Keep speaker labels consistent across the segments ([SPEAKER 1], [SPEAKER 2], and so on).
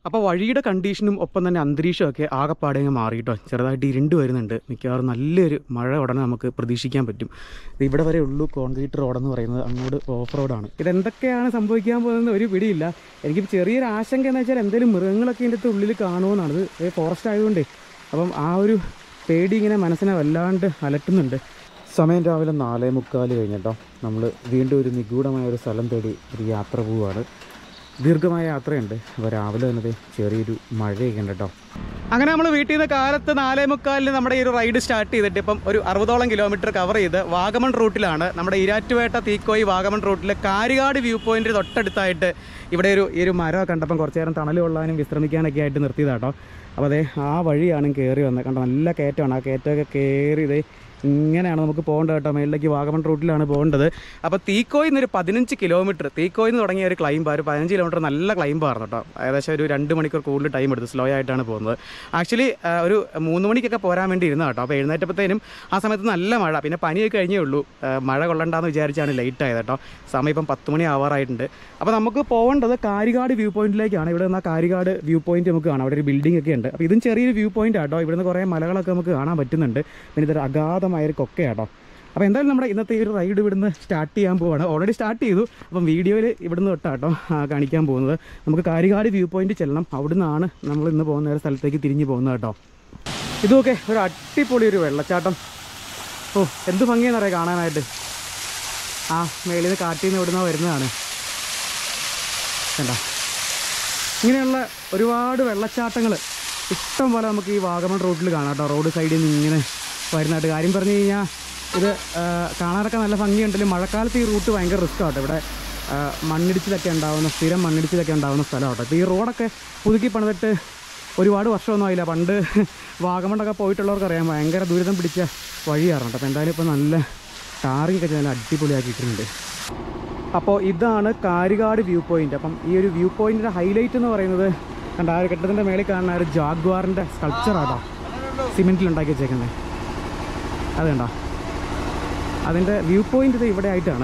[SPEAKER 1] അപ്പോൾ വഴിയുടെ കണ്ടീഷനും ഒപ്പം തന്നെ അന്തരീക്ഷമൊക്കെ ആകെപ്പാടെ അങ്ങ് മാറിയിട്ടോ ചെറുതായിട്ട് ഇരുണ്ട് വരുന്നുണ്ട് മിക്കവാറും നല്ലൊരു മഴ ഉടനെ നമുക്ക് പ്രതീക്ഷിക്കാൻ പറ്റും ഇത് ഇവിടെ വരെ ഉള്ളൂ കോൺക്രീറ്റ് റോഡെന്ന് പറയുന്നത് അങ്ങോട്ട് ഓഫ് റോഡാണ് ഇതെന്തൊക്കെയാണ് സംഭവിക്കാൻ പോകുന്നത് ഒരു പിടിയില്ല എനിക്ക് ചെറിയൊരു ആശങ്ക എന്ന് വെച്ചാൽ എന്തെങ്കിലും മൃഗങ്ങളൊക്കെ ഇതിൻ്റെ അകത്ത് ഉള്ളിൽ കാണുമെന്നാണ് ഇത് ഫോറസ്റ്റ് ആയതുകൊണ്ടേ അപ്പം ആ ഒരു പേടി ഇങ്ങനെ മനസ്സിനെ വല്ലാണ്ട് അലട്ടുന്നുണ്ട് സമയം രാവിലെ നാലേ മുക്കാൽ കഴിഞ്ഞിട്ടോ നമ്മൾ വീണ്ടും ഒരു നിഗൂഢമായ ഒരു സ്ഥലം തേടി ഒരു യാത്ര പോവുകയാണ് ദീർഘമായ യാത്രയുണ്ട് അപ്പോൾ രാവിലെ തന്നെ ദേ ചെറിയൊരു മഴയൊക്കെ ഉണ്ട് കേട്ടോ അങ്ങനെ നമ്മൾ വീട്ടിൽ നിന്ന് കാലത്ത് നാലേ മുക്കാലിന് നമ്മുടെ ഈ ഒരു റൈഡ് സ്റ്റാർട്ട് ചെയ്തിട്ട് ഇപ്പം ഒരു അറുപതോളം കിലോമീറ്റർ കവർ ചെയ്ത് വാഗമൺ റൂട്ടിലാണ് നമ്മുടെ ഇരാറ്റുപേട്ട തീക്കോയി വാഗമൺ റൂട്ടിൽ കാരികാട് വ്യൂ പോയിന്റ് തൊട്ടടുത്തായിട്ട് ഇവിടെ ഒരു ഈ ഒരു മരം കണ്ടപ്പം കുറച്ച് നേരം തണൽ കൊള്ളാനും വിശ്രമിക്കാനൊക്കെ ആയിട്ട് നിർത്തിയതാട്ടോ അപ്പോൾ അതെ ആ വഴിയാണ് കയറി വന്നത് കണ്ടോ നല്ല കയറ്റമാണ് ആ കയറ്റമൊക്കെ കയറി ഇതേ ഇങ്ങനെയാണ് നമുക്ക് പോകേണ്ടത് കേട്ടോ മേളിലേക്ക് വാഗമൺ റൂട്ടിലാണ് പോകേണ്ടത് അപ്പോൾ തീക്കോയിൽ നിന്ന് ഒരു പതിനഞ്ച് കിലോമീറ്റർ തീക്കോയിൽ നിന്ന് തുടങ്ങിയ ഒരു ക്ലൈംബ് ഒരു പതിനഞ്ച് കിലോമീറ്റർ നല്ല ക്ലൈംബായിരുന്നു കേട്ടോ ഏകദേശം ഒരു രണ്ട് മണിക്കൂർ കൂടുതൽ ടൈം എടുത്തു സ്ലോ ആയിട്ടാണ് പോകുന്നത് ആക്ച്വലി ഒരു മൂന്ന് മണിക്കൊക്കെ പോരാൻ വേണ്ടി ഇരുന്ന കേട്ടോ അപ്പോൾ എഴുന്നേറ്റപ്പോഴത്തേനും ആ സമയത്ത് നല്ല മഴ പിന്നെ പനിയൊക്കെ കഴിഞ്ഞേ ഉള്ളൂ ആ, മഴ കൊള്ളണ്ടെന്ന് വിചാരിച്ചാണ് ലേറ്റ് ആയത് കേട്ടോ സമയം ഇപ്പം പത്ത് മണി ആവാറായിട്ടുണ്ട് അപ്പോൾ നമുക്ക് പോകേണ്ടത് കാരികാട് വ്യൂ പോയിന്റിലേക്കാണ് ഇവിടെ നിന്ന് കാരികാട് വ്യൂ പോയിന്റ് നമുക്ക് കാണാം അവിടെ ഒരു ബിൽഡിംഗ് ഒക്കെ ഉണ്ട് അപ്പോൾ ഇതും ചെറിയൊരു വ്യൂ പോയിന്റ് ആട്ടോ ഇവിടുന്ന് കുറേ മലകളൊക്കെ നമുക്ക് കാണാൻ പറ്റുന്നുണ്ട് പിന്നെ ഇതൊരു അഗാധമായൊരു കൊക്കയാട്ടോ അപ്പോൾ എന്തായാലും നമ്മുടെ ഇന്നത്തെ ഈ ഒരു റൈഡ് ഇവിടുന്ന് സ്റ്റാർട്ട് ചെയ്യാൻ പോവാണ് ഓൾറെഡി സ്റ്റാർട്ട് ചെയ്തു അപ്പം വീഡിയോയിൽ ഇവിടുന്ന് തൊട്ടാട്ടോ ആ, കാണിക്കാൻ പോകുന്നത് നമുക്ക് കാരികാട് വ്യൂ പോയിന്റ് ചെല്ലണം അവിടുന്നാണ് നമ്മൾ ഇന്ന് പോകുന്ന ഒരു സ്ഥലത്തേക്ക് തിരിഞ്ഞു പോകുന്നത് കേട്ടോ ഇതൊക്കെ ഒരു അടിപൊളി ഒരു വെള്ളച്ചാട്ടം ഓ എന്ത് ഭംഗിയെന്നറിയാം കാണാനായിട്ട് ആ മേളിൽ നിന്ന് കാട്ടിൽ നിന്ന് ഇവിടുന്ന് വരുന്നതാണ് കണ്ട ഇങ്ങനെയുള്ള ഒരുപാട് വെള്ളച്ചാട്ടങ്ങൾ ഇഷ്ടം പോലെ നമുക്ക് ഈ വാഗമൺ റോഡിൽ കാണാം കേട്ടോ റോഡ് സൈഡിൽ നിന്ന് ഇങ്ങനെ വരുന്നതായിട്ട് കാര്യം പറഞ്ഞു കഴിഞ്ഞാൽ ഇത് ആ, കാണാനൊക്കെ നല്ല ഭംഗിയുണ്ടെങ്കിലും മഴക്കാലത്ത് ഈ റൂട്ട് ഭയങ്കര റിസ്ക് ആട്ടോ ഇവിടെ ആ, മണ്ണിടിച്ചിലൊക്കെ ഉണ്ടാവുന്ന സ്ഥിരം മണ്ണിടിച്ചിലൊക്കെ ഉണ്ടാവുന്ന സ്ഥലമാട്ടോ ഇപ്പോൾ ഈ റോഡൊക്കെ പുതുക്കി പണിതിട്ട് ഒരുപാട് വർഷമൊന്നും ആയില്ല പണ്ട് വാഗമണ്ണൊക്കെ പോയിട്ടുള്ളവർക്ക് അറിയാം ഭയങ്കര ദുരിതം പിടിച്ച വഴിയാറുണ്ട് അപ്പോൾ എന്തായാലും ഇപ്പോൾ നല്ല ടാറിങ്ങൊക്കെ നല്ല അടിപൊളിയാക്കിയിട്ടുണ്ട് അപ്പോൾ ഇതാണ് കാരികാട് വ്യൂ പോയിന്റ് അപ്പം ഈ ഒരു വ്യൂ പോയിന്റിന്റെ ഹൈലൈറ്റ് എന്ന് പറയുന്നത് കണ്ട ആ ഒരു കെട്ടിടത്തിന്റെ മേളിൽ കാണുന്ന ആ ഒരു ജാഗ്വാറിന്റെ സ്കൾപ്ചർ ആട്ടോ സിമെന്റിൽ ഉണ്ടാക്കി വെച്ചേക്കുന്നത് അത് കണ്ടോ അതിൻ്റെ വ്യൂ പോയിന്റ് ഇത് ഇവിടെ ആയിട്ടാണ്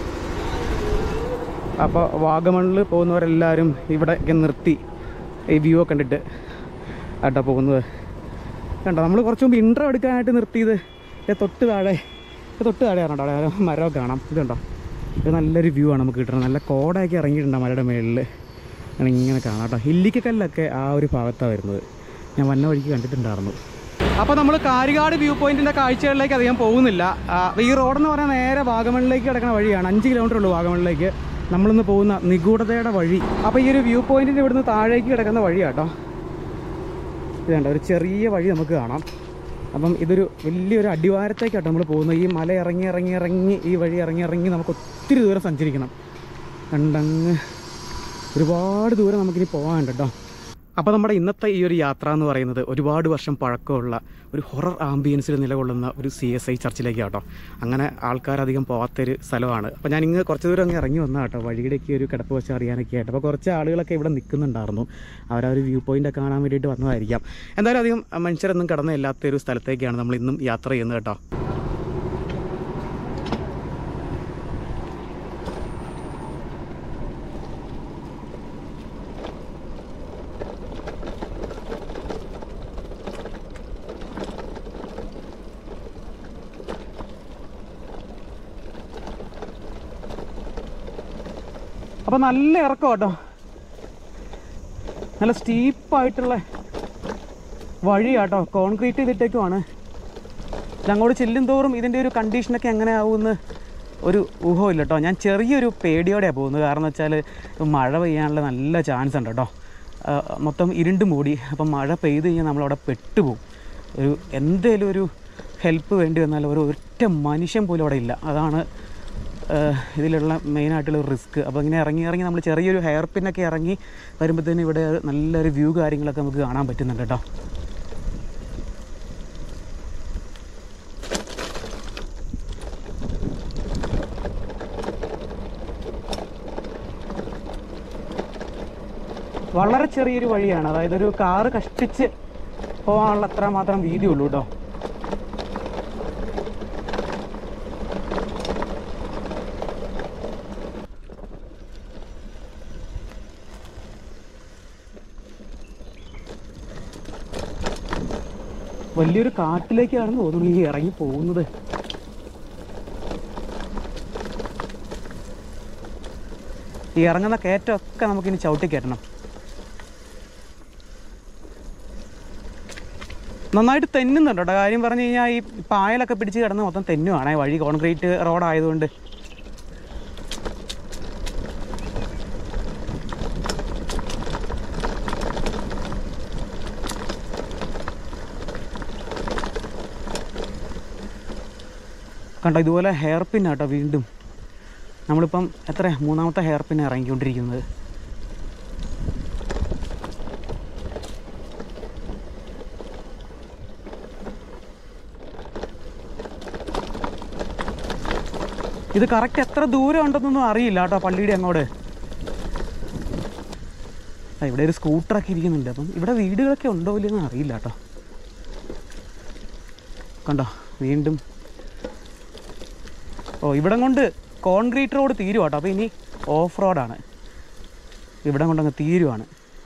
[SPEAKER 1] അപ്പോൾ വാഗമണിൽ പോകുന്നവരെല്ലാവരും ഇവിടെ ഒക്കെ നിർത്തി ഈ വ്യൂ ഒക്കെ കണ്ടിട്ട് ആട്ടോ പോകുന്നത് കണ്ടോ നമ്മൾ കുറച്ച് മുമ്പ് ഇൻട്രോ എടുക്കാനായിട്ട് നിർത്തിയത് ദേ തൊട്ട് താഴെ ദേ തൊട്ട് താഴെ ആണോ അവിടെ മരമൊക്കെ കാണാം ഇത് കണ്ടോ ഇത് നല്ലൊരു വ്യൂ ആണ് നമുക്ക് കിട്ടുന്നത് നല്ല കോടയൊക്കെ ഇറങ്ങിയിട്ടുണ്ട് മലയുടെ മേളിൽ അങ്ങനെ ഇങ്ങനെ കാണാം കേട്ടോ ഹില്ലിക്കക്കല്ലൊക്കെ ആ ഒരു ഭാഗത്താണ് വരുന്നത് ഞാൻ വന്ന വഴിക്ക് കണ്ടിട്ടുണ്ടായിരുന്നു അപ്പോൾ നമ്മൾ കാരികാട് വ്യൂ പോയിന്റിന്റെ കാഴ്ചകളിലേക്ക് അധികം പോകുന്നില്ല ആ, ഈ റോഡെന്ന് പറഞ്ഞാൽ നേരെ വാഗമണിലേക്ക് കിടക്കുന്ന വഴിയാണ് അഞ്ച് കിലോമീറ്റർ ഉള്ളൂ വാഗമണിലേക്ക് നമ്മളിന്ന് പോകുന്ന നിഗൂഢതയുടെ വഴി അപ്പോൾ ഈ ഒരു വ്യൂ പോയിന്റിന്റെ ഇവിടുന്ന് താഴേക്ക് കിടക്കുന്ന വഴിയാട്ടോ ഇത് കണ്ടോ ഒരു ചെറിയ വഴി നമുക്ക് കാണാം അപ്പം ഇതൊരു വലിയൊരു അടിവാരത്തേക്കാട്ടോ നമ്മൾ പോകുന്നത് ഈ മല ഇറങ്ങി ഇറങ്ങി ഇറങ്ങി ഈ വഴി ഇറങ്ങി ഇറങ്ങി നമുക്ക് ഒത്തിരി ദൂരം സഞ്ചരിക്കണം കണ്ടങ്ങ് ഒരുപാട് ദൂരം നമുക്കിനി പോകാനുണ്ട് കേട്ടോ അപ്പോൾ നമ്മുടെ ഇന്നത്തെ ഈ ഒരു യാത്ര എന്ന് പറയുന്നത് ഒരുപാട് വർഷം പഴക്കമുള്ള ഒരു ഹൊറർ ആംബിയൻസിൽ നിലകൊള്ളുന്ന ഒരു സി എസ് ഐ ചർച്ചിലേക്ക് കേട്ടോ അങ്ങനെ ആൾക്കാരധികം പോകാത്തൊരു സ്ഥലമാണ് അപ്പോൾ ഞാൻ ഇങ്ങ് കുറച്ച് ദൂരം അങ്ങ് ഇറങ്ങി വന്ന കേട്ടോ വഴിയുടെയൊക്കെ ഒരു കിടപ്പ് വെച്ച് അറിയാനൊക്കെ ആയിട്ട് അപ്പോൾ കുറച്ച് ആളുകളൊക്കെ ഇവിടെ നിൽക്കുന്നുണ്ടായിരുന്നു അവരാ ഒരു വ്യൂ പോയിന്റ് കാണാൻ വേണ്ടിയിട്ട് വന്നതായിരിക്കാം എന്തായാലും അധികം മനുഷ്യരൊന്നും കടന്ന ഇല്ലാത്തൊരു സ്ഥലത്തേക്കാണ് നമ്മൾ ഇന്നും യാത്ര ചെയ്യുന്നത് കേട്ടോ അപ്പോൾ നല്ല ഇറക്കം കേട്ടോ നല്ല സ്റ്റീപ്പായിട്ടുള്ള വഴിയാട്ടോ കോൺക്രീറ്റ് ചെയ്തിട്ടേക്കുമാണ് ഇത് അങ്ങോട്ട് ചെല്ലും തോറും ഇതിൻ്റെ ഒരു കണ്ടീഷനൊക്കെ എങ്ങനെ ആവുമെന്ന് ഒരു ഊഹമില്ല കേട്ടോ ഞാൻ ചെറിയൊരു പേടിയോടെയാണ് പോകുന്നത് കാരണം വെച്ചാൽ മഴ പെയ്യാനുള്ള നല്ല ചാൻസ് ഉണ്ട് കേട്ടോ ആ, മൊത്തം ഇരുണ്ട് മൂടി അപ്പം മഴ പെയ്ത് കഴിഞ്ഞാൽ നമ്മളവിടെ പെട്ടുപോകും ഒരു എന്തേലും ഒരു ഹെൽപ്പ് വേണ്ടി വന്നാൽ ഒരു ഒറ്റ മനുഷ്യൻ പോലും അവിടെ ഇല്ല അതാണ് ഏഹ് ഇതിലുള്ള മെയിനായിട്ടുള്ള റിസ്ക് അപ്പോൾ ഇങ്ങനെ ഇറങ്ങി ഇറങ്ങി നമ്മൾ ചെറിയൊരു ഹെയർ പിന്നൊക്കെ ഇറങ്ങി വരുമ്പോഴത്തേനും ഇവിടെ നല്ലൊരു വ്യൂ കാര്യങ്ങളൊക്കെ നമുക്ക് കാണാൻ പറ്റുന്നുണ്ട് കേട്ടോ വളരെ ചെറിയൊരു വഴിയാണ് അതായത് ഒരു കാറ് കഷ്ടിച്ച് പോകാനുള്ള അത്ര മാത്രം വീതിയുള്ളൂ കേട്ടോ വലിയൊരു കാട്ടിലേക്കാണെന്ന് തോന്നുന്നു ഈ ഇറങ്ങി പോകുന്നത് ഈ ഇറങ്ങുന്ന കയറ്റമൊക്കെ നമുക്കിനി ചവിട്ടി കയറ്റണം നന്നായിട്ട് തെന്നുന്നുണ്ട് കേട്ടോ കാര്യം പറഞ്ഞു കഴിഞ്ഞാൽ ഈ പായലൊക്കെ പിടിച്ച് കിടന്ന് മൊത്തം തെന്നുവാണ് വഴി കോൺക്രീറ്റ് റോഡായതുകൊണ്ട് കണ്ടോ ഇതുപോലെ ഹെയർ പിൻ കേട്ടോ വീണ്ടും നമ്മളിപ്പം എത്ര മൂന്നാമത്തെ ഹെയർ പിൻ ഇറങ്ങിക്കൊണ്ടിരിക്കുന്നത് ഇത് കറക്റ്റ് എത്ര ദൂരം ഉണ്ടെന്നൊന്നും അറിയില്ല കേട്ടോ പള്ളിയുടെ അങ്ങോട്ട് ആ, ഇവിടെ ഒരു സ്കൂട്ടറൊക്കെ ഇരിക്കുന്നുണ്ട് അപ്പം ഇവിടെ വീടുകളൊക്കെ ഉണ്ടോ ഇല്ലെന്ന് അറിയില്ല കേട്ടോ കണ്ടോ വീണ്ടും ഓ ഇവിടം കൊണ്ട് കോൺക്രീറ്റ് റോഡ് തീരുവാട്ടോ അപ്പോൾ ഇനി ഓഫ് റോഡാണ് ഇവിടം കൊണ്ടങ്ങ് തീരുവാണ്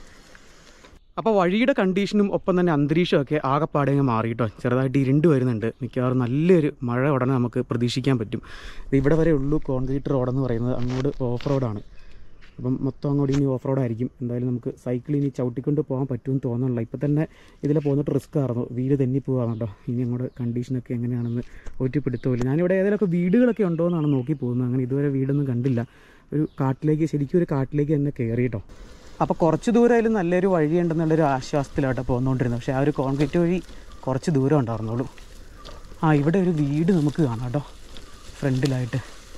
[SPEAKER 1] അപ്പോൾ വഴിയുടെ കണ്ടീഷനും ഒപ്പം തന്നെ അന്തരീക്ഷമൊക്കെ ആകെപ്പാടെ അങ്ങ് മാറിയിട്ടോ ചെറുതായിട്ട് ഇരുണ്ട് വരുന്നുണ്ട് മിക്കവാറും നല്ലൊരു മഴ ഉടനെ നമുക്ക് പ്രതീക്ഷിക്കാൻ പറ്റും ഇത് ഇവിടെ വരെ ഉള്ളൂ കോൺക്രീറ്റ് റോഡെന്ന് പറയുന്നത് അങ്ങോട്ട് ഓഫ് റോഡാണ് അപ്പം മൊത്തം അങ്ങോട്ട് ഇനി ഓഫ് റോഡായിരിക്കും എന്തായാലും നമുക്ക് സൈക്കിൾ ഇനി ചവിട്ടിക്കൊണ്ട് പോകാൻ പറ്റുമെന്ന് തോന്നുന്നില്ല ഇപ്പം തന്നെ ഇതിൽ പോന്നിട്ട് റിസ്ക് ആയിരുന്നു വീട് തെന്നി പോകാണ് കേട്ടോ ഇനി അങ്ങോട്ട് കണ്ടീഷനൊക്കെ എങ്ങനെയാണെന്ന് ഒറ്റ പിടുത്തമില്ല ഞാനിവിടെ ഏതെങ്കിലുമൊക്കെ വീടുകളൊക്കെ ഉണ്ടോ എന്നാണ് നോക്കി പോകുന്നത് അങ്ങനെ ഇതുവരെ വീടൊന്നും കണ്ടില്ല ഒരു കാട്ടിലേക്ക് ശരിക്കും ഒരു കാട്ടിലേക്ക് തന്നെ കയറി കേട്ടോ അപ്പോൾ കുറച്ച് ദൂരം അതിൽ നല്ലൊരു വഴിയുണ്ടെന്നുള്ളൊരു ആശ്വാസത്തിലാട്ടോ പോകുന്നുകൊണ്ടിരുന്നത് പക്ഷേ ആ ഒരു കോൺക്രീറ്റ് വഴി കുറച്ച് ദൂരം ഉണ്ടായിരുന്നുള്ളൂ ആ ഇവിടെ ഒരു വീട് നമുക്ക് കാണാം കേട്ടോ ഫ്രണ്ടിലായിട്ട്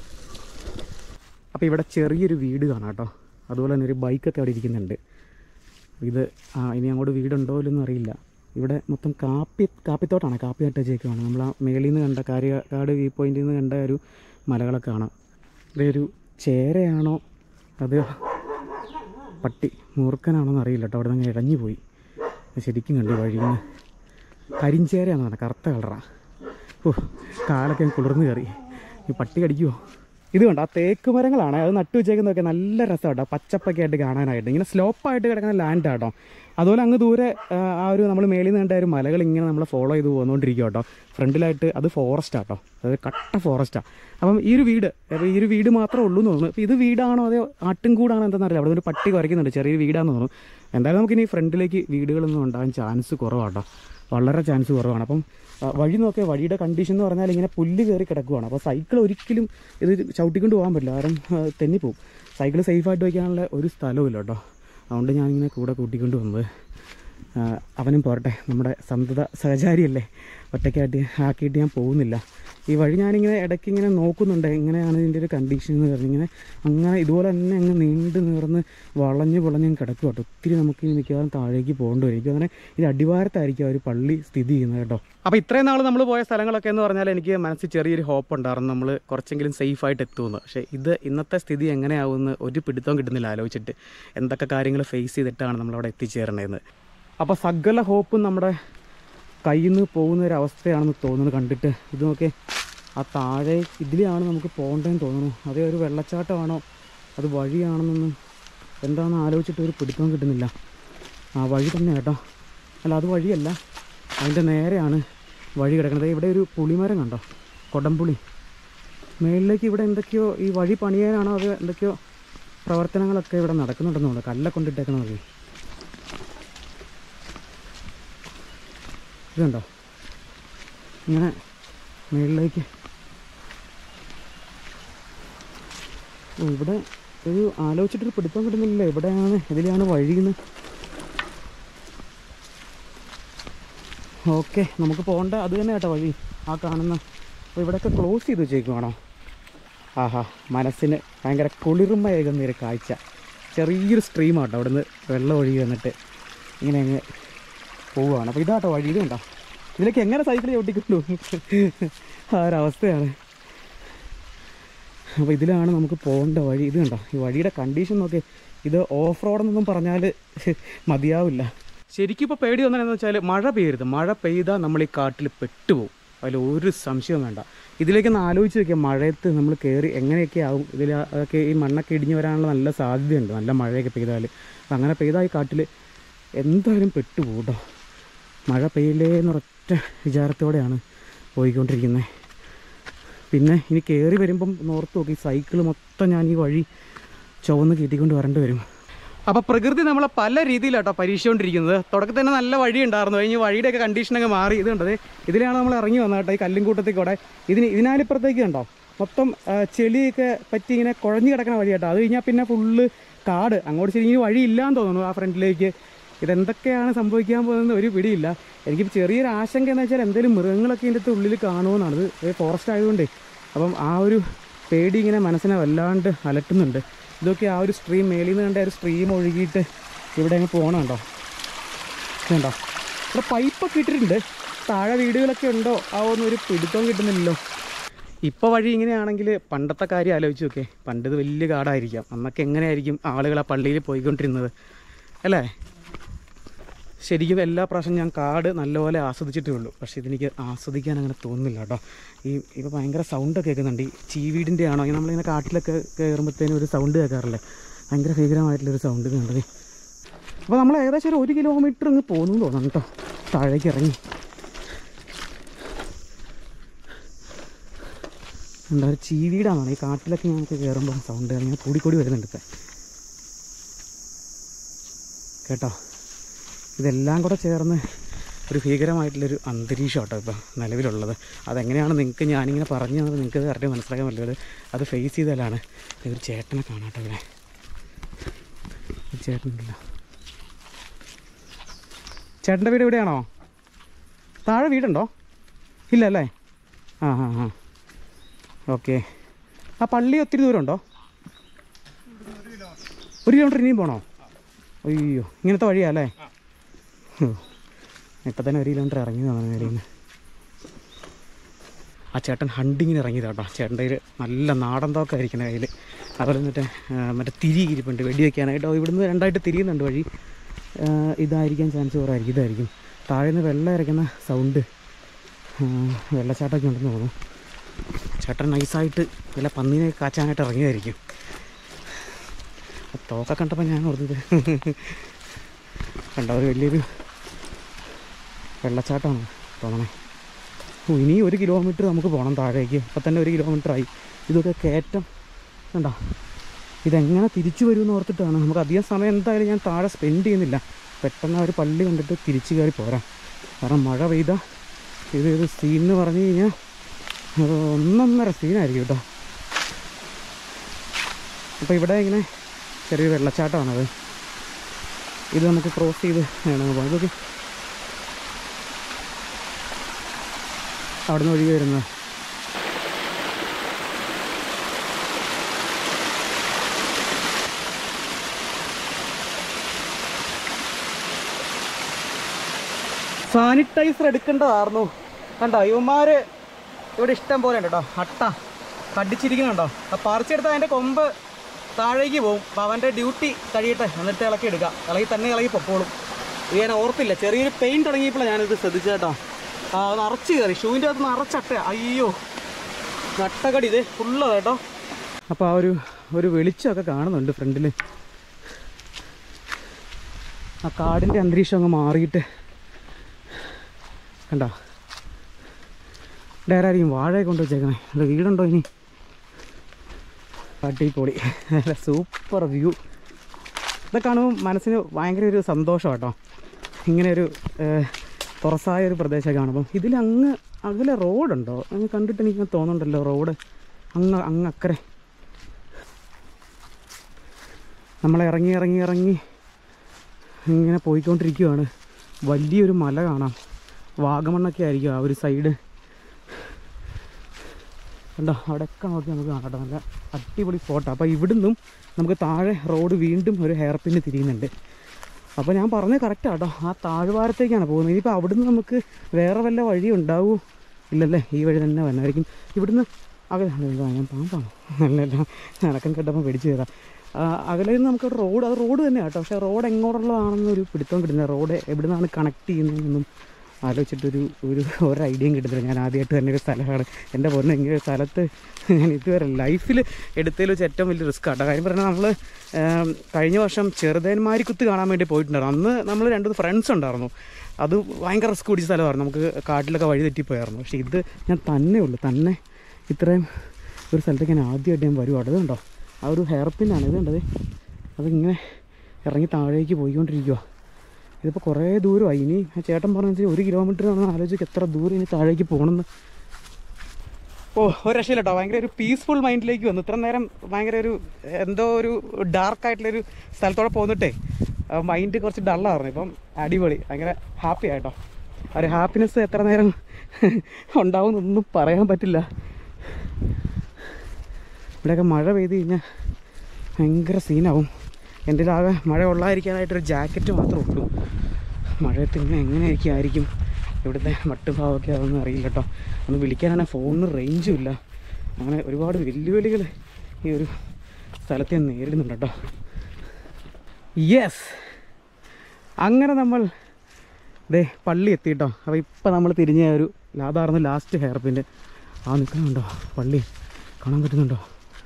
[SPEAKER 1] അപ്പോൾ ഇവിടെ ചെറിയൊരു വീട് കാണാം കേട്ടോ അതുപോലെ തന്നെ ഒരു ബൈക്കൊക്കെ അവിടെ ഇരിക്കുന്നുണ്ട് ഇത് ആ ഇനി അങ്ങോട്ട് വീടുണ്ടോ ഇല്ലെന്നും അറിയില്ല ഇവിടെ മൊത്തം കാപ്പി കാപ്പിത്തോട്ടാണ് കാപ്പി നട്ടേച്ചേക്കുവാണ് നമ്മൾ ആ മേളിൽ നിന്ന് കണ്ട കാര്യക്കാട് വ്യൂ പോയിന്റിൽ നിന്ന് കണ്ട ഒരു മലകളൊക്കെ കാണാം ഇതൊരു ചേരയാണോ അത് പട്ടി മൂർഖനാണോന്ന് അറിയില്ല കേട്ടോ അവിടെ നിന്ന് ഇഴഞ്ഞു പോയി ശരിക്കും കണ്ടു വഴിയിൽ നിന്ന് കരിഞ്ചേരയാന്ന് പറഞ്ഞത് കറുത്ത കളറാണ് ഓ കാലൊക്കെ അങ്ങ് കുളിർന്ന് കയറി ഈ പട്ടി കടിക്കുമോ ഇത് കണ്ടോ ആ തേക്ക് മരങ്ങളാണ് അത് നട്ടു വെച്ചേക്കുന്നതൊക്കെ നല്ല രസമാട്ടോ പച്ചപ്പൊക്കെ ആയിട്ട് കാണാനായിട്ട് ഇങ്ങനെ സ്ലോപ്പായിട്ട് കിടക്കുന്ന ലാൻഡ് ആട്ടോ അതുപോലെ അങ്ങ് ദൂരെ ആ, ആ ഒരു നമ്മൾ മേളിൽ നിന്ന് കണ്ട ആ ഒരു മലകൾ ഇങ്ങനെ നമ്മൾ ഫോളോ ചെയ്ത് പോകുന്നോണ്ടിരിക്കും കേട്ടോ ഫ്രണ്ടിലായിട്ട് അത് ഫോറസ്റ്റ് ആട്ടോ അത് കട്ട ഫോറസ്റ്റാണ് അപ്പം ഈ ഒരു വീട് അപ്പോൾ ഈ ഒരു വീട് മാത്രമേ ഉള്ളൂ എന്ന് തോന്നുന്നു അപ്പോൾ ഇത് വീടാണോ അതോ ആട്ടിൻകൂടാണോ എന്താണെന്ന് അറിയില്ല അവിടെ ഒരു പട്ടി കുറയ്ക്കുന്നുണ്ട് ചെറിയൊരു വീടാന്ന് തോന്നുന്നു എന്തായാലും നമുക്കിനി ഫ്രണ്ടിലേക്ക് വീടുകളൊന്നും ഉണ്ടാകാൻ ചാൻസ് കുറവാട്ടോ വളരെ ചാൻസ് കുറവാണ് അപ്പം ആ, വഴി നോക്കിയ വഴിയുടെ കണ്ടീഷൻ എന്ന് പറഞ്ഞാൽ ഇങ്ങനെ പുല്ല് കയറി കിടക്കുവാണ് അപ്പോൾ സൈക്കിൾ ഒരിക്കലും ഇത് ചവിട്ടിക്കൊണ്ട് പോകാൻ പറ്റില്ല കാരണം ആ, തെന്നിപ്പോവും സൈക്കിൾ സേഫായിട്ട് വയ്ക്കാനുള്ള ഒരു സ്ഥലവും ഇല്ല കേട്ടോ അതുകൊണ്ട് ഞാനിങ്ങനെ കൂടെ കൂട്ടിക്കൊണ്ട് വന്നത് ആ, അവനും പോരട്ടെ നമ്മുടെ സന്തത സഹചാരിയല്ലേ ഒറ്റയ്ക്കായിട്ട് ആക്കിയിട്ട് ഞാൻ പോകുന്നില്ല ഈ വഴി ഞാനിങ്ങനെ ഇടയ്ക്ക് ഇങ്ങനെ നോക്കുന്നുണ്ട് എങ്ങനെയാണ് ഇതിൻ്റെ ഒരു കണ്ടീഷൻ എന്ന് പറഞ്ഞ് ഇങ്ങനെ അങ്ങനെ ഇതുപോലെ തന്നെ അങ്ങ് നീണ്ട് നീർന്ന് വളഞ്ഞ് വളഞ്ഞ് കിടക്കും കേട്ടോ ഒത്തിരി നമുക്ക് ഇനി മിക്കവാറും താഴേക്ക് പോകേണ്ടി വരും എനിക്ക് അങ്ങനെ ഇത് അടിവാരത്തായിരിക്കും ആ ഒരു പള്ളി സ്ഥിതി ചെയ്യുന്നത് കേട്ടോ അപ്പോൾ ഇത്രയും നാൾ നമ്മൾ പോയ സ്ഥലങ്ങളൊക്കെ എന്ന് പറഞ്ഞാൽ എനിക്ക് മനസ്സിൽ ചെറിയൊരു ഹോപ്പ് ഉണ്ടായിരുന്നു നമ്മൾ കുറച്ചെങ്കിലും സേഫായിട്ട് എത്തുമെന്ന് പക്ഷേ ഇത് ഇന്നത്തെ സ്ഥിതി എങ്ങനെയാവുമെന്ന് ഒരു പിടുത്തവും കിട്ടുന്നില്ല ആലോചിച്ചിട്ട് എന്തൊക്കെ കാര്യങ്ങൾ ഫേസ് ചെയ്തിട്ടാണ് നമ്മളവിടെ എത്തിച്ചേരണതെന്ന് അപ്പോൾ സകല ഹോപ്പും നമ്മുടെ കയ്യിൽ നിന്ന് പോകുന്ന ഒരു അവസ്ഥയാണെന്ന് തോന്നുന്നു കണ്ടിട്ട് ഇത് നോക്കി ആ താഴെ ഇതിലെയാണ് നമുക്ക് പോകേണ്ടതെന്ന് തോന്നുന്നു അതേ ഒരു വെള്ളച്ചാട്ടമാണോ അത് വഴിയാണെന്നൊന്നും എന്താണെന്ന് ആലോചിച്ചിട്ട് ഒരു പിടുത്തവും കിട്ടുന്നില്ല ആ വഴി തന്നെ കേട്ടോ അല്ല അത് വഴിയല്ല അതിൻ്റെ നേരെയാണ് വഴി കിടക്കുന്നത് ഇവിടെ ഒരു പുളിമരം കണ്ടോ കൊടംപുളി മേളിലേക്ക് ഇവിടെ എന്തൊക്കെയോ ഈ വഴി പണിയാനാണോ അത് എന്തൊക്കെയോ പ്രവർത്തനങ്ങളൊക്കെ ഇവിടെ നടക്കുന്നുണ്ടെന്ന് തോന്നുന്നു കല്ലൊക്കെ കൊണ്ടിട്ടേക്കണ മതി ഇതുണ്ടോ ഇങ്ങനെ മേളിലേക്ക് ഓ ഇവിടെ ഒരു ആലോചിച്ചിട്ടൊരു പിടുത്തം കിട്ടുന്നില്ല എവിടെയാണ് ഇതിലാണ് വഴിയെന്ന് ഓക്കെ നമുക്ക് പോകേണ്ട അത് തന്നെ കേട്ടോ വഴി ആ കാണുന്ന അപ്പോൾ ഇവിടെയൊക്കെ ക്ലോസ് ചെയ്ത് വെച്ചേക്കുവാണോ ആഹാ മനസ്സിന് ഭയങ്കര കുളിർമയേകുന്ന ഒരു കാഴ്ച ചെറിയൊരു സ്ട്രീമാട്ടോ അവിടെ നിന്ന് വെള്ളം ഒഴുകി വന്നിട്ട് ഇങ്ങനെ അങ്ങ് പോവുകയാണ് അപ്പോൾ ഇതാട്ടോ വഴി ഇത് കണ്ടോ ഇതിലേക്ക് എങ്ങനെ സൈക്കിൾ ചവിട്ടിക്കൊണ്ടു ആ ഒരവസ്ഥയാണ് അപ്പോൾ ഇതിലാണ് നമുക്ക് പോകേണ്ട വഴി ഇത് കണ്ടോ ഈ വഴിയുടെ കണ്ടീഷൻ നോക്കി ഇത് ഓഫ് റോഡെന്നൊന്നും പറഞ്ഞാൽ മതിയാവില്ല ശരിക്കും ഇപ്പോൾ പേടി വന്നതെന്ന് വെച്ചാൽ മഴ പെയ്യരുത് മഴ പെയ്താൽ നമ്മൾ ഈ കാട്ടിൽ പെട്ടുപോകും അതിൽ ഒരു സംശയവും വേണ്ട ഇതിലേക്കൊന്ന് ആലോചിച്ച് നോക്കിയാൽ മഴയത്ത് നമ്മൾ കയറി എങ്ങനെയൊക്കെ ആവും ഇതിൽ അതൊക്കെ ഈ മണ്ണൊക്കെ ഇടിഞ്ഞ് വരാനുള്ള നല്ല സാധ്യതയുണ്ട് നല്ല മഴയൊക്കെ പെയ്താൽ അപ്പം അങ്ങനെ പെയ്താൽ ഈ കാട്ടിൽ എന്തായാലും പെട്ടുപോകും കേട്ടോ മഴ പെയ്യില്ലേ എന്ന് ഉറച്ച ഒരൊറ്റ വിചാരത്തോടെയാണ് പോയിക്കൊണ്ടിരിക്കുന്നത് പിന്നെ ഇനി കയറി വരുമ്പം നോർത്ത് നോക്കി സൈക്കിൾ മൊത്തം ഞാൻ ഈ വഴി ചുവന്ന് കയറ്റിക്കൊണ്ട് വരേണ്ടി വരും അപ്പോൾ പ്രകൃതി നമ്മളെ പല രീതിയിലാട്ടോ പരീക്ഷിച്ചുകൊണ്ടിരിക്കുന്നത് തുടക്കത്തിൽ തന്നെ നല്ല വഴി ഉണ്ടായിരുന്നു കഴിഞ്ഞ് വഴിയുടെയൊക്കെ കണ്ടീഷനൊക്കെ മാറി ഇത് കണ്ടത് ഇതിലാണ് നമ്മൾ ഇറങ്ങി വന്നത് കേട്ടോ ഈ കല്ലും കൂട്ടത്തേക്കൂടെ ഇതിന് ഇതിനാലിപ്പുറത്തേക്ക് കണ്ടോ മൊത്തം ആ, ചെളിയൊക്കെ പറ്റി ഇങ്ങനെ കുഴഞ്ഞു കിടക്കുന്ന വഴി കേട്ടോ അത് കഴിഞ്ഞാൽ പിന്നെ ഫുള്ള് കാട് അങ്ങോട്ട് ശരി ഇനി വഴി ഇല്ലാന്ന് തോന്നുന്നു ആ ഫ്രണ്ടിലേക്ക് ഇതെന്തൊക്കെയാണ് സംഭവിക്കാൻ പോകുന്നത് ഒരു പിടിയില്ല എനിക്ക് ചെറിയൊരു ആശങ്ക എന്ന് വെച്ചാൽ എന്തെങ്കിലും മൃഗങ്ങളൊക്കെ ഇതിൻ്റെ ഉള്ളിൽ കാണുമെന്നാണ് ഇത് ഫോറസ്റ്റ് ആയതുകൊണ്ടേ അപ്പം ആ ഒരു പേടി ഇങ്ങനെ മനസ്സിനെ വല്ലാണ്ട് അലട്ടുന്നുണ്ട് ഇതൊക്കെ ആ ഒരു സ്ട്രീം മേളിൽ നിന്ന് കണ്ട ഒരു സ്ട്രീം ഒഴുകിയിട്ട് ഇവിടെ അങ്ങ് പോകണുണ്ടോ ഇതുണ്ടോ ഇവിടെ പൈപ്പൊക്കെ ഇട്ടിട്ടുണ്ട് താഴെ വീടുകളൊക്കെ ഉണ്ടോ ആ ഒന്നും ഒരു പിടുത്തവും കിട്ടുന്നില്ലല്ലോ ഇപ്പോൾ വഴി ഇങ്ങനെയാണെങ്കിൽ പണ്ടത്തെ കാര്യം ആലോചിച്ച് നോക്കേ പണ്ട് ഇത് വലിയ കാടായിരിക്കാം അന്നൊക്കെ എങ്ങനെയായിരിക്കും ആളുകൾ ആ പള്ളിയിൽ പോയിക്കൊണ്ടിരുന്നത് അല്ലേ ശരിക്കും എല്ലാ പ്രാവശ്യം ഞാൻ കാട് നല്ലപോലെ ആസ്വദിച്ചിട്ടേ ഉള്ളൂ പക്ഷേ ഇതെനിക്ക് ആസ്വദിക്കാൻ അങ്ങനെ തോന്നുന്നില്ല കേട്ടോ ഈ ഇപ്പോൾ ഭയങ്കര സൗണ്ടൊക്കെ കേൾക്കുന്നുണ്ട് ഈ ചീവീടിൻ്റെ ആണോ ഇങ്ങനെ നമ്മളിങ്ങനെ കാട്ടിലൊക്കെ കയറുമ്പോഴത്തേനും ഒരു സൗണ്ട് കേൾക്കാറില്ലേ ഭയങ്കര ഭീകരമായിട്ടുള്ളൊരു സൗണ്ട് കണ്ടത് അപ്പോൾ നമ്മൾ ഏകദേശം ഒരു ഒരു കിലോമീറ്റർ ഇങ്ങ് പോകുന്നു തോന്നുന്നു കേട്ടോ താഴേക്ക് ഇറങ്ങി എന്താ ഒരു ചീവീടാണ് ഈ കാട്ടിലൊക്കെ ഞങ്ങൾക്ക് കയറുമ്പോൾ സൗണ്ട് ഇങ്ങനെ കൂടിക്കൂടി വരുന്നുണ്ട് ഇപ്പം കേട്ടോ ഇതെല്ലാം കൂടെ ചേർന്ന് ഒരു ഭീകരമായിട്ടുള്ളൊരു അന്തരീക്ഷം കേട്ടോ ഇപ്പം നിലവിലുള്ളത് അതെങ്ങനെയാണ് നിങ്ങൾക്ക് ഞാനിങ്ങനെ പറഞ്ഞു തന്നത് നിങ്ങൾക്ക് കറക്റ്റ് മനസ്സിലാക്കാൻ പറ്റില്ല അത് ഫേസ് ചെയ്താലാണ് ഒരു ചേട്ടനെ കാണാം കേട്ടോ ഇവിടെ ഒരു ചേട്ടനില്ല ചേട്ടൻ്റെ വീട് എവിടെയാണോ താഴെ വീടുണ്ടോ ഇല്ല അല്ലേ ആ ആ ആ ഓക്കെ ആ പള്ളി ഒത്തിരി ദൂരമുണ്ടോ ഒരു കിലോമീറ്റർ ഇനിയും പോകണോ അയ്യോ ഇങ്ങനത്തെ വഴിയാ അല്ലേ ഇപ്പം തന്നെ ഒരു കിലോമീറ്റർ ഇറങ്ങി വന്നു മേളിൽ നിന്ന് ആ ചേട്ടൻ ഹണ്ടിങ്ങിന് ഇറങ്ങിയതാ കേട്ടോ ചേട്ടൻ്റെ കയ്യിൽ നല്ല നാടൻ തോക്കായിരിക്കണ കയ്യിൽ അതുപോലെ മറ്റേ ആ, മറ്റേ തിരി ഇരിപ്പുണ്ട് വെടി വെക്കാനായിട്ട് ഇവിടുന്ന് രണ്ടായിട്ട് തിരിയുന്നുണ്ട് വഴി ആ, ഇതായിരിക്കാൻ ചാൻസ് കുറവായിരിക്കും ഇതായിരിക്കും താഴെ നിന്ന് വെള്ളം ഇറക്കുന്ന സൗണ്ട് വെള്ളച്ചാട്ടമൊക്കെ ഉണ്ടെന്ന് തോന്നുന്നു ചേട്ടൻ നൈസായിട്ട് വല്ല പന്നീനെ കാച്ചാനായിട്ട് ഇറങ്ങിയതായിരിക്കും ആ തോക്ക കണ്ടപ്പോൾ ഞാൻ ഓർത്തത് കണ്ട ഒരു വലിയൊരു വെള്ളച്ചാട്ടമാണ് തോന്നണേ ഓ ഇനി ഒരു കിലോമീറ്റർ നമുക്ക് പോകണം താഴേക്ക് ഇപ്പം തന്നെ ഒരു കിലോമീറ്റർ ആയി ഇതൊക്കെ കയറ്റം കണ്ടോ ഇതെങ്ങനെ തിരിച്ചു വരുമെന്ന് ഓർത്തിട്ടാണ് നമുക്ക് അധികം സമയം എന്തായാലും ഞാൻ താഴെ സ്പെൻഡ് ചെയ്യുന്നില്ല പെട്ടെന്ന് ആ ഒരു പള്ളി കണ്ടിട്ട് തിരിച്ചു കയറി പോരാം കാരണം മഴ പെയ്ത ഇത് ഇത് സീൻ എന്ന് പറഞ്ഞു കഴിഞ്ഞാൽ അത് ഒന്നൊന്നര സീനായിരിക്കും കേട്ടോ അപ്പോൾ ഇവിടെ ഇങ്ങനെ ചെറിയൊരു വെള്ളച്ചാട്ടമാണത് ഇത് നമുക്ക് ക്രോസ് ചെയ്ത് വേണം പോകാം ഇതൊക്കെ അവിടെ നിന്ന് ഒഴുകി വരുന്നത് സാനിറ്റൈസർ എടുക്കേണ്ടതായിരുന്നു കണ്ടോ ഇവന്മാര് ഇവിടെ ഇഷ്ടം പോലെ ഉണ്ട് കേട്ടോ അട്ട കടിച്ചിരിക്കുന്നുണ്ടോ ആ പറിച്ചെടുത്ത് അതിൻ്റെ കൊമ്പ് താഴേക്ക് പോകും അപ്പോൾ അവൻ്റെ ഡ്യൂട്ടി കഴിയട്ടെ എന്നിട്ട് ഇളക്കി എടുക്കാം ഇളകി തന്നെ ഇളകി പൊക്കോളും ഇത് ഞാൻ ഓർത്തില്ല ചെറിയൊരു പെയിൻ തുടങ്ങിയപ്പോഴാണ് ഞാനിത് ശ്രദ്ധിച്ചത് കേട്ടോ ആ നിറച്ച് കയറി ഷൂവിൻ്റെ അകത്ത് നിറച്ചട്ട അയ്യോ നട്ടകടി ഇത് ഫുള്ള് കേട്ടോ അപ്പോൾ ആ ഒരു ഒരു വെളിച്ചമൊക്കെ കാണുന്നുണ്ട് ഫ്രണ്ടിൽ ആ കാടിൻ്റെ അന്തരീക്ഷം അങ്ങ് മാറിയിട്ട് കണ്ടോ ഡയറായിരിക്കും വാഴയെ കൊണ്ട് വെച്ചേക്കണേ അത് വീടുണ്ടോ ഇനി അടിപൊളി നല്ല സൂപ്പർ വ്യൂ ഇതൊക്കെ കാണുമ്പോൾ മനസ്സിന് ഭയങ്കര ഒരു സന്തോഷം കേട്ടോ ഇങ്ങനെ ഒരു ഏഹ്, തുറസായ ഒരു പ്രദേശം കാണുമ്പം ഇതിൽ അങ്ങ് അകലെ റോഡുണ്ടോ അങ്ങ് കണ്ടിട്ട് എനിക്ക് തോന്നുന്നുണ്ടല്ലോ റോഡ് അങ്ങ് അങ്ങ് അക്കരെ നമ്മൾ ഇറങ്ങി ഇറങ്ങി ഇറങ്ങി ഇങ്ങനെ പോയിക്കൊണ്ടിരിക്കുവാണ് വലിയൊരു മല കാണാം വാഗമണ്ണൊക്കെ ആയിരിക്കും ആ ഒരു സൈഡ് കണ്ടോ അവിടെയൊക്കെ നോക്കി നമുക്ക് കാണാം കേട്ടോ നല്ല അടിപൊളി സ്പോട്ടാണ് അപ്പോൾ ഇവിടുന്നും നമുക്ക് താഴെ റോഡ് വീണ്ടും ഒരു ഹെയർ പിന്ന് തിരിയുന്നുണ്ട് അപ്പോൾ ഞാൻ പറഞ്ഞത് കറക്റ്റാണ് കേട്ടോ ആ താഴ്വാരത്തേക്കാണ് പോകുന്നത് ഇനിയിപ്പോൾ അവിടുന്ന് നമുക്ക് വേറെ വല്ല വഴി ഉണ്ടാവുമോ ഇല്ലല്ലേ ഈ വഴി തന്നെ വന്നായിരിക്കും ഇവിടുന്ന് അകലെ ഇതാ, ഞാൻ പാമ്പാണോ അല്ലല്ല നടക്കം കേട്ടപ്പോൾ പിടിച്ചു ചെയ്താൽ അകലെ നിന്ന് നമുക്ക് റോഡ് അത് റോഡ് തന്നെയാണ് കേട്ടോ പക്ഷേ റോഡ് എങ്ങോട്ടുള്ളതാണെന്ന് ഒരു പിടുത്തം കിട്ടുന്നില്ല റോഡ് എവിടെ നിന്നാണ് കണക്ട് ചെയ്യുന്നതെന്നൊന്നും ആലോചിച്ചിട്ടൊരു ഒരു ഒരു ഐഡിയയും കിട്ടുന്നില്ല ഞാൻ ആദ്യമായിട്ട് തന്നെ ഒരു സ്ഥലമാണ് എൻ്റെ പൊന്നെ ഇങ്ങനെ ഒരു സ്ഥലത്ത് ഞാൻ ഇതുവരെ ലൈഫിൽ എടുത്തതിൽ വെച്ച് ഏറ്റവും വലിയ റിസ്ക് ആട്ടോ കാര്യം പറഞ്ഞാൽ നമ്മൾ കഴിഞ്ഞ വർഷം ചെറുതേന്മാരിക്കുത്ത് കാണാൻ വേണ്ടി പോയിട്ടുണ്ടായിരുന്നു അന്ന് നമ്മൾ രണ്ട് ഫ്രണ്ട്സ് ഉണ്ടായിരുന്നു അത് ഭയങ്കര റിസ്ക് പിടിച്ച സ്ഥലമായിരുന്നു നമുക്ക് കാട്ടിലൊക്കെ വഴി തെറ്റിപ്പോയായിരുന്നു പക്ഷേ ഇത് ഞാൻ തന്നെ ഉള്ളൂ തന്നെ ഇത്രയും ഒരു സ്ഥലത്തേക്ക് ഞാൻ ആദ്യമായിട്ട് ഞാൻ വരുവാണ് അത് കണ്ടോ ആ ഒരു ഹെയർ പിന്നാണ് ഇത് കണ്ടത് അതിങ്ങനെ ഇറങ്ങി താഴേക്ക് പോയിക്കൊണ്ടിരിക്കുക ഇതിപ്പോൾ കുറേ ദൂരമായി ഇനി ആ ചേട്ടൻ പറഞ്ഞ ഒരു കിലോമീറ്റർ ആണെന്ന് ആലോചിച്ച് എത്ര ദൂരം ഇനി താഴേക്ക് പോകണമെന്ന് ഓ ഒരു രക്ഷയില്ല കേട്ടോ ഭയങ്കര ഒരു പീസ്ഫുൾ മൈൻഡിലേക്ക് വന്നു ഇത്ര നേരം ഭയങ്കര ഒരു എന്തോ ഒരു ഡാർക്ക് ആയിട്ടുള്ളൊരു സ്ഥലത്തോടെ പോന്നിട്ടേ മൈൻഡ് കുറച്ച് ഡള്ളായിരുന്നു ഇപ്പം അടിപൊളി ഭയങ്കര ഹാപ്പി ആയിട്ടോ ആ ഒരു ഹാപ്പിനെസ് എത്ര നേരം ഉണ്ടാവുമെന്നൊന്നും പറയാൻ പറ്റില്ല ഇവിടെയൊക്കെ മഴ പെയ്ത് കഴിഞ്ഞാൽ ഭയങ്കര സീനാവും എൻ്റെ ആകെ മഴ കൊള്ളാതിരിക്കാനായിട്ടൊരു ജാക്കറ്റ് മാത്രമേ ഉള്ളൂ മഴയത്ത് ഇങ്ങനെ എങ്ങനെയായിരിക്കും ആയിരിക്കും ഇവിടുത്തെ മട്ടുഭാവമൊക്കെ അതൊന്നും അറിയില്ല കേട്ടോ ഒന്ന് വിളിക്കാനാണെങ്കിൽ ഫോണിന് റേഞ്ചും ഇല്ല അങ്ങനെ ഒരുപാട് വെല്ലുവിളികൾ ഈ ഒരു സ്ഥലത്ത് ഞാൻ നേരിടുന്നുണ്ട് കേട്ടോ യെസ് അങ്ങനെ നമ്മൾ ദേ പള്ളി എത്തി കേട്ടോ അപ്പോൾ ഇപ്പം നമ്മൾ തിരിഞ്ഞ ഒരു ലാതാർന്ന് ലാസ്റ്റ് ഹെയർ പിൻ്റെ ആ നിൽക്കുന്നുണ്ടോ പള്ളി കാണാൻ പറ്റുന്നുണ്ടോ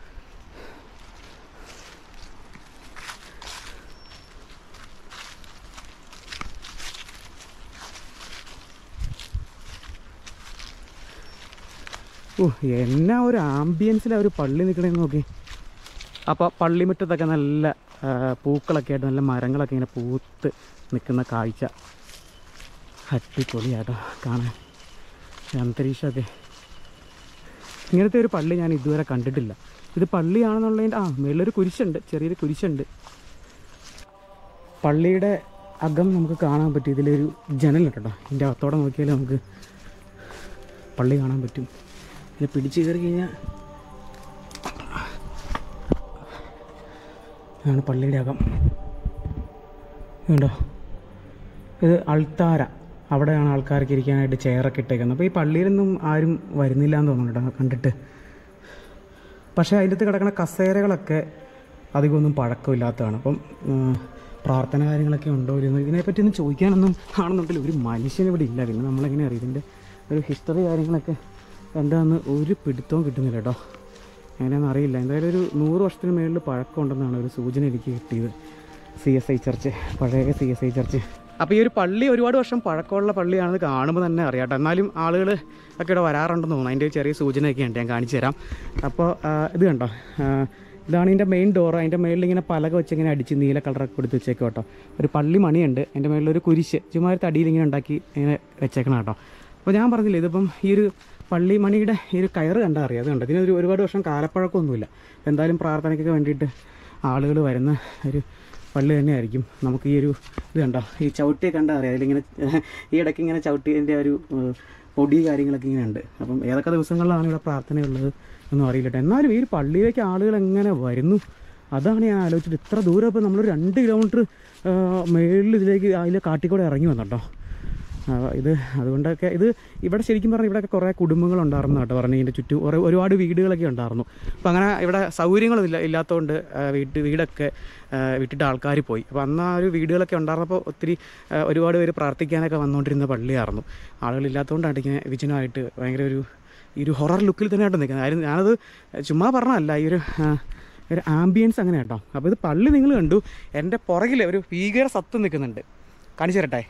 [SPEAKER 1] ഓ എന്നാ ഒരു ആംബിയൻസിലാ ഒരു പള്ളി നിൽക്കണേന്ന് നോക്കി അപ്പോൾ പള്ളിമുറ്റത്തൊക്കെ നല്ല ആ, പൂക്കളൊക്കെ ആയിട്ട് നല്ല മരങ്ങളൊക്കെ ഇങ്ങനെ പൂത്ത് നിൽക്കുന്ന കാഴ്ച അടിപൊളിയാട്ടോ കാണാൻ ഈ അന്തരീക്ഷമൊക്കെ ഇങ്ങനത്തെ ഒരു പള്ളി ഞാൻ ഇതുവരെ കണ്ടിട്ടില്ല ഇത് പള്ളിയാണെന്നുള്ളതിൻ്റെ ആ മേളിലൊരു കുരിശുണ്ട് ചെറിയൊരു കുരിശുണ്ട് പള്ളിയുടെ അകം നമുക്ക് കാണാൻ പറ്റും ഇതിലൊരു ജനലുണ്ട് കേട്ടോ ഇതിൻ്റെ അകത്തോടെ നോക്കിയാൽ നമുക്ക് പള്ളി കാണാൻ പറ്റും ഇത് പിടിച്ച് കയറി കഴിഞ്ഞാൽ ഇതാണ് പള്ളിയുടെ അകം ഇതുണ്ടോ ഇത് അൾത്താര അവിടെയാണ് ആൾക്കാർക്ക് ഇരിക്കാനായിട്ട് ചെയറൊക്കെ ഇട്ടേക്കുന്നത് അപ്പോൾ ഈ പള്ളിയിലൊന്നും ആരും വരുന്നില്ല എന്ന് തോന്നുന്നു കേട്ടോ കണ്ടിട്ട് പക്ഷേ അതിൻ്റെ അകത്ത് കിടക്കുന്ന കസേരകളൊക്കെ അധികമൊന്നും പഴക്കമില്ലാത്തതാണ് അപ്പം ഉം, പ്രാർത്ഥന കാര്യങ്ങളൊക്കെ ഉണ്ടോ ഇല്ലെന്ന് ഇതിനെപ്പറ്റി ഒന്നും ചോദിക്കാനൊന്നും ആണെന്നുണ്ടെങ്കിൽ ഒരു മനുഷ്യൻ ഇവിടെ ഇല്ല പിന്നെ നമ്മളെങ്ങനെ അറിയും ഇതിൻ്റെ ഒരു ഹിസ്റ്ററി കാര്യങ്ങളൊക്കെ എന്താണെന്ന് ഒരു പിടുത്തവും കിട്ടുന്നില്ല കേട്ടോ എങ്ങനെയാണെന്ന് അറിയില്ല എന്തായാലും ഒരു നൂറ് വർഷത്തിന് മേളിൽ പഴക്കമുണ്ടെന്നാണ് ഒരു സൂചന എനിക്ക് കിട്ടിയത് സി എസ് ഐ ചർച്ച് പഴയ സി എസ് ഐ ചർച്ച് അപ്പോൾ ഈ ഒരു പള്ളി ഒരുപാട് വർഷം പഴക്കമുള്ള പള്ളിയാണെന്ന് കാണുമ്പോൾ തന്നെ അറിയാം കേട്ടോ എന്നാലും ആളുകൾ ഒക്കെ ഇവിടെ വരാറുണ്ടെന്ന് തോന്നുന്നു അതിൻ്റെ ഒരു ചെറിയ സൂചനയൊക്കെ ഉണ്ട് ഞാൻ കാണിച്ചു തരാം അപ്പോൾ ആ, ഇത് കണ്ടോ ആ, ഇതാണ് ഇതിൻ്റെ മെയിൻ ഡോർ അതിൻ്റെ മേളിൽ ഇങ്ങനെ പലക വെച്ച് ഇങ്ങനെ അടിച്ച് നീല കളറൊക്കെ കൊടുത്ത് വെച്ചേക്കും കേട്ടോ ഒരു പള്ളി മണിയുണ്ട് അതിൻ്റെ മേളിൽ ഒരു കുരിശ് ചുമ്മാരത്തെ അടിയിൽ ഇങ്ങനെ ഉണ്ടാക്കി ഇങ്ങനെ വെച്ചേക്കണം കേട്ടോ അപ്പോൾ ഞാൻ പറഞ്ഞില്ലേ ഇതിപ്പം ഈ ഒരു പള്ളി മണിയുടെ ഈ ഒരു കയറ് കണ്ടാൽ അറിയാം അത് കണ്ടോ ഇതിനൊരു ഒരുപാട് വർഷം കാലപ്പഴക്കമൊന്നുമില്ല അപ്പോൾ എന്തായാലും പ്രാർത്ഥനയ്ക്കൊക്കെ വേണ്ടിയിട്ട് ആളുകൾ വരുന്ന ഒരു പള്ളി തന്നെയായിരിക്കും നമുക്ക് ഈ ഒരു ഇത് കണ്ടോ ഈ ചവിട്ടിയെ കണ്ടാൽ അറിയാം അതിലിങ്ങനെ ഈ ഇടയ്ക്ക് ഇങ്ങനെ ചവിട്ടിൻ്റെ ഒരു ഏഹ്, പൊടി കാര്യങ്ങളൊക്കെ ഇങ്ങനെ ഉണ്ട് അപ്പം ഏതൊക്കെ ദിവസങ്ങളിലാണ് ഇവിടെ പ്രാർത്ഥനയുള്ളത് ഒന്നും അറിയില്ല കേട്ടോ എന്നാലും ഈ ഒരു പള്ളിയിലേക്ക് ആളുകൾ എങ്ങനെ വരുന്നു അതാണ് ഞാൻ ആലോചിച്ചിട്ട് ഇത്ര ദൂരം ഇപ്പോൾ നമ്മൾ രണ്ട് കിലോമീറ്റർ മേളിൽ ഇതിലേക്ക് അതിലെ കാട്ടിക്കൂടെ ഇറങ്ങി വന്നട്ടോ ആ, ഇത് അതുകൊണ്ടൊക്കെ ഇത് ഇവിടെ ശരിക്കും പറഞ്ഞാൽ ഇവിടെയൊക്കെ കുറേ കുടുംബങ്ങൾ ഉണ്ടായിരുന്നു കേട്ടോ പറഞ്ഞു ഇതിൻ്റെ ചുറ്റും കുറേ ഒരുപാട് വീടുകളൊക്കെ ഉണ്ടായിരുന്നു അപ്പോൾ അങ്ങനെ ഇവിടെ സൗകര്യങ്ങളും ഇല്ല ഇല്ലാത്തതുകൊണ്ട് ആ, വീട്ട് വീടൊക്കെ ആ, വിട്ടിട്ട് ആൾക്കാർ പോയി അപ്പോൾ അന്ന് ആ ഒരു വീടുകളൊക്കെ ഉണ്ടായിരുന്നപ്പോൾ ഒത്തിരി ആ, ഒരുപാട് പേര് പ്രാർത്ഥിക്കാനൊക്കെ വന്നുകൊണ്ടിരുന്ന പള്ളിയായിരുന്നു ആളുകളില്ലാത്തതുകൊണ്ടാണ് ഇങ്ങനെ വിജനമായിട്ട് ഭയങ്കര ഒരു ഈ ഒരു ഹൊറർ ലുക്കിൽ തന്നെയായിട്ട് നിൽക്കുന്നത് കാര്യം ഞാനത് ചുമ്മാ പറഞ്ഞതല്ല ഈ ഒരു ആ, ഒരു ആംബിയൻസ് അങ്ങനെ കേട്ടോ അപ്പോൾ ഇത് പള്ളി നിങ്ങൾ കണ്ടു എൻ്റെ പുറകിൽ ഒരു ഭീകര സത്ത് നിൽക്കുന്നുണ്ട് കാണിച്ചു തരട്ടെ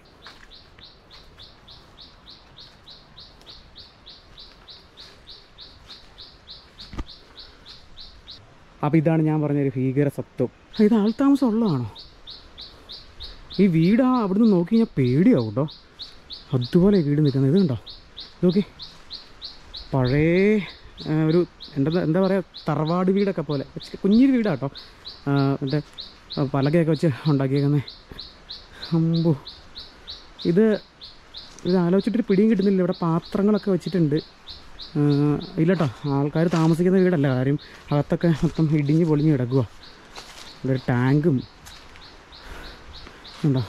[SPEAKER 1] അപ്പോൾ ഇതാണ് ഞാൻ പറഞ്ഞൊരു ഭീകര സത്വം ഇത് ആൾതാമസം ഉള്ളതാണോ ഈ വീടാ അവിടുന്ന് നോക്കി കഴിഞ്ഞാൽ പേടിയാവും കേട്ടോ അതുപോലെ ഈ വീട് നിൽക്കുന്നത് ഇത് കണ്ടോ നോക്കി പഴയ ആ, ഒരു എന്താ എന്താ പറയുക തറവാട് വീടൊക്കെ പോലെ ഇച്ചിരി കുഞ്ഞൊരു വീടാണ് കേട്ടോ മറ്റേ ആ, പലകയൊക്കെ വെച്ച് ഉണ്ടാക്കിയേക്കുന്നത് അമ്പോ ഇത് ഇത് ആലോചിച്ചിട്ടൊരു പിടിയും കിട്ടുന്നില്ല ഇവിടെ പാത്രങ്ങളൊക്കെ വെച്ചിട്ടുണ്ട് ആ, ഇല്ല കേട്ടോ ആൾക്കാർ താമസിക്കുന്ന വീടല്ല കാര്യം അകത്തൊക്കെ മൊത്തം ഇടിഞ്ഞ് പൊളിഞ്ഞ് കിടക്കുക ഇവിടെ ഒരു ടാങ്കും ഉണ്ടോ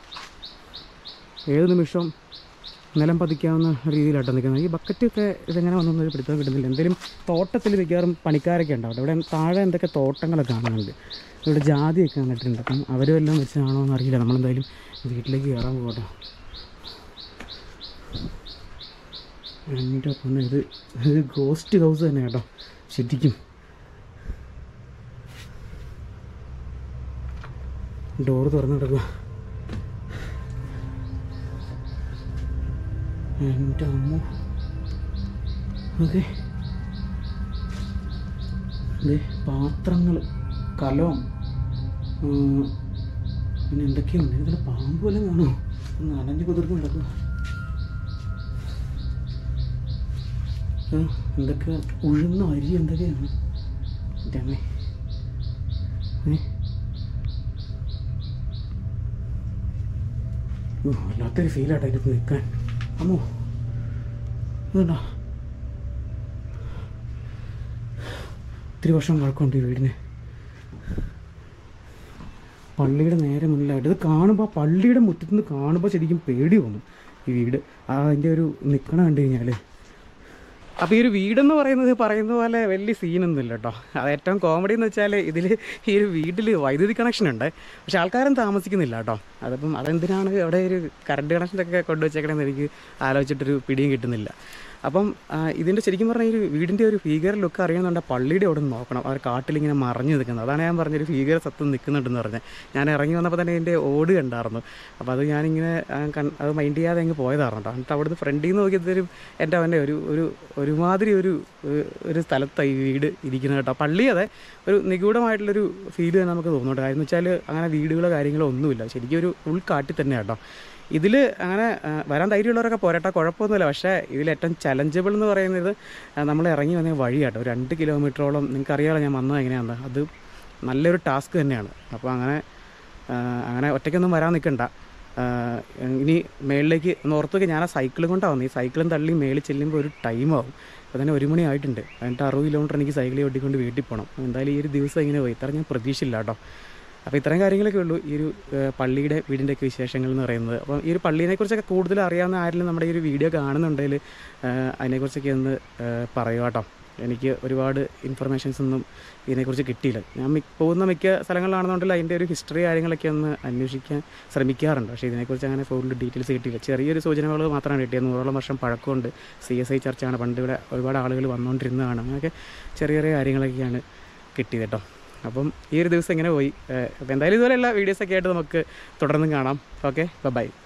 [SPEAKER 1] ഏത് നിമിഷവും നിലം പതിക്കാവുന്ന രീതിയിലാട്ടോ നിൽക്കുന്നത് ഈ ബക്കറ്റൊക്കെ ഇതെങ്ങനെ വന്നൊന്നും ഒരു പിടുത്തം കിട്ടുന്നില്ല എന്തെങ്കിലും തോട്ടത്തിൽ മിക്കവാറും പണിക്കാരൊക്കെ ഉണ്ടാവും ഇവിടെ താഴെ എന്തൊക്കെ തോട്ടങ്ങളൊക്കെ കാണുന്നുണ്ട് ഇവിടെ ജാതിയൊക്കെ നട്ടിട്ടുണ്ട് അപ്പം അവരും എല്ലാം വെച്ചാണോ എന്ന് അറിയില്ല നമ്മളെന്തായാലും വീട്ടിലേക്ക് കയറാൻ പോകട്ടോ എൻ്റെ പൊന്നെ ഇത് ഇത് ഗോസ്റ്റ് ഹൗസ് തന്നെ കേട്ടോ ശരിക്കും ഡോറ് തുറന്നു കിടക്കുക എൻ്റെ അമ്മ ഓക്കെ ഇത് പാത്രങ്ങൾ കലം ഉം, പിന്നെ എന്തൊക്കെയുണ്ട് ഇതിൽ പാമ്പ് വല്ലതും കാണുമോ ഒന്ന് അലഞ്ഞു കുതിർന്ന് കിടക്കുക ആ, എന്തൊക്കെ ഉഴുന്ന അരി എന്തൊക്കെയാണ് എൻ്റെ അമ്മേ ഏ ഓ വല്ലാത്തൊരു ഫീലാട്ടോ അതിനകത്ത് നിൽക്കാൻ അമ്മോ ഇതുണ്ടോ ഒത്തിരി വർഷം വഴക്കമുണ്ട് ഈ വീടിന് പള്ളിയുടെ നേരെ മുന്നിലായിട്ട് ഇത് കാണുമ്പോൾ ആ പള്ളിയുടെ മുറ്റത്ത് നിന്ന് കാണുമ്പോൾ ശരിക്കും പേടി തോന്നും ഈ വീട് ആ അതിൻ്റെ ഒരു നിൽക്കണ കണ്ടു കഴിഞ്ഞാൽ അപ്പോൾ ഈ ഒരു വീടെന്ന് പറയുന്നത് പറയുന്ന പോലെ വലിയ സീനൊന്നുമില്ല കേട്ടോ അത് ഏറ്റവും കോമഡി എന്ന് വെച്ചാൽ ഇതിൽ ഈ ഒരു വീട്ടിൽ വൈദ്യുതി കണക്ഷൻ ഉണ്ട് പക്ഷെ ആൾക്കാരും താമസിക്കുന്നില്ല കേട്ടോ അതിപ്പം അതെന്തിനാണ് അവിടെ ഒരു കറണ്ട് കണക്ഷനൊക്കെ കൊണ്ടുവച്ചേക്കണമെന്ന് എനിക്ക് ആലോചിച്ചിട്ടൊരു പിടിയും കിട്ടുന്നില്ല അപ്പം ആ, ഇതിൻ്റെ ശരിക്കും പറഞ്ഞാൽ ഈ ഒരു വീടിൻ്റെ ഒരു ഭീകര ലുക്ക് അറിയുന്നുണ്ടെങ്കിൽ പള്ളിയുടെ അവിടെ നിന്ന് നോക്കണം അവർ കാട്ടിലിങ്ങനെ മറഞ്ഞു നിൽക്കുന്നത് അതാണ് ഞാൻ പറഞ്ഞൊരു ഭീകര സത്വം നിൽക്കുന്നുണ്ടെന്ന് പറഞ്ഞത് ഞാൻ ഇറങ്ങി വന്നപ്പോൾ തന്നെ എൻ്റെ ഓട് കണ്ടായിരുന്നു അപ്പോൾ അത് ഞാനിങ്ങനെ ആ, കൺ- അത് മൈൻഡ് ചെയ്യാതെ അങ്ങ് പോയതായിരുന്നു കേട്ടോ എന്നിട്ട് അവിടുന്ന് ഫ്രണ്ടിൽ നിന്ന് നോക്കിയതൊരു എൻ്റെ അവൻ്റെ ഒരു ഒരു ഒരുമാതിരി ഒരു ഒരു- ഒരു സ്ഥലത്താണ് ഈ വീട് ഇരിക്കുന്നത് കേട്ടോ പള്ളി അതെ ഒരു നിഗൂഢമായിട്ടുള്ളൊരു ഫീൽ തന്നെ നമുക്ക് തോന്നുന്നുണ്ട് കാര്യം എന്ന് വെച്ചാൽ അങ്ങനെ വീടുകളോ കാര്യങ്ങളോ ഒന്നുമില്ല ശരിക്കും ഒരു ഉൾക്കാട്ടിൽ തന്നെ കേട്ടോ ഇതിൽ അങ്ങനെ ആ, വരാൻ ധൈര്യമുള്ളവരൊക്കെ പോരാട്ടോ കുഴപ്പമൊന്നുമില്ല പക്ഷേ ഇതിൽ ഏറ്റവും ചലഞ്ചബിൾ എന്ന് പറയുന്നത് ആ, നമ്മൾ ഇറങ്ങി വന്ന വഴിയാട്ടോ ഒരു രണ്ട് കിലോമീറ്ററോളം നിങ്ങൾക്കറിയാമല്ലോ ഞാൻ വന്നത് എങ്ങനെയാണ് അത് നല്ലൊരു ടാസ്ക് തന്നെയാണ് അപ്പോൾ അങ്ങനെ ആ, അങ്ങനെ ഒറ്റയ്ക്കൊന്നും വരാൻ നിൽക്കണ്ട ആ, ഇനി മേളിലേക്ക് നോർത്തേക്ക് ഞാൻ ആ സൈക്കിളും കൊണ്ടാണ് വന്നത് ഈ സൈക്കിളും തള്ളി മേളിൽ ചെല്ലുമ്പോൾ ഒരു ടൈമാവും അപ്പോൾ തന്നെ ഒരു മണി ആയിട്ടുണ്ട് എന്നിട്ട് അറുപത് കിലോമീറ്റർ എനിക്ക് സൈക്കിളിൽ ഓടിക്കൊണ്ട് വീട്ടിൽ പോകണം എന്തായാലും ഈ ഒരു ദിവസം ഇങ്ങനെ പോയി ഇത്ര ഞാൻ പ്രതീക്ഷയില്ല കേട്ടോ അപ്പോൾ ഇത്രയും കാര്യങ്ങളൊക്കെ ഉള്ളൂ ഈ ഒരു ഏഹ്, പള്ളിയുടെ വീടിൻ്റെയൊക്കെ വിശേഷങ്ങൾ എന്ന് പറയുന്നത് അപ്പം ഈ ഒരു പള്ളീനെക്കുറിച്ചൊക്കെ കൂടുതൽ അറിയാവുന്ന ആരെങ്കിലും നമ്മുടെ ഈ ഒരു വീഡിയോ കാണുന്നുണ്ടെങ്കിൽ ഏഹ്, അതിനെക്കുറിച്ചൊക്കെ ഒന്ന് ഏഹ്, പറയുക കേട്ടോ എനിക്ക് ഒരുപാട് ഇൻഫർമേഷൻസ് ഒന്നും ഇതിനെക്കുറിച്ച് കിട്ടിയില്ല ഞാൻ മിക്ക പോകുന്ന മിക്ക സ്ഥലങ്ങളിലാണെന്നുണ്ടെങ്കിൽ അതിൻ്റെ ഒരു ഹിസ്റ്ററി കാര്യങ്ങളൊക്കെ ഒന്ന് അന്വേഷിക്കാൻ ശ്രമിക്കാറുണ്ട് പക്ഷേ ഇതിനെക്കുറിച്ച് അങ്ങനെ കൂടുതൽ ഡീറ്റെയിൽസ് കിട്ടിയില്ല ചെറിയൊരു സൂചനകൾ മാത്രമാണ് കിട്ടിയത് നൂറോളം വർഷം പഴക്കമുണ്ട് സി എസ് ഐ ചർച്ചാണ് പണ്ട് ഇവിടെ ഒരുപാട് ആളുകൾ വന്നുകൊണ്ടിരുന്നതാണ് അങ്ങനെയൊക്കെ ചെറിയ ചെറിയ കാര്യങ്ങളൊക്കെയാണ് കിട്ടിയത് കേട്ടോ അപ്പം ഈ ഒരു ദിവസം ഇങ്ങനെ പോയി ഏഹ് അപ്പോൾ എന്തായാലും ഇതുപോലെയുള്ള വീഡിയോസൊക്കെ ആയിട്ട് നമുക്ക് തുടർന്നും കാണാം ഓക്കെ ബൈ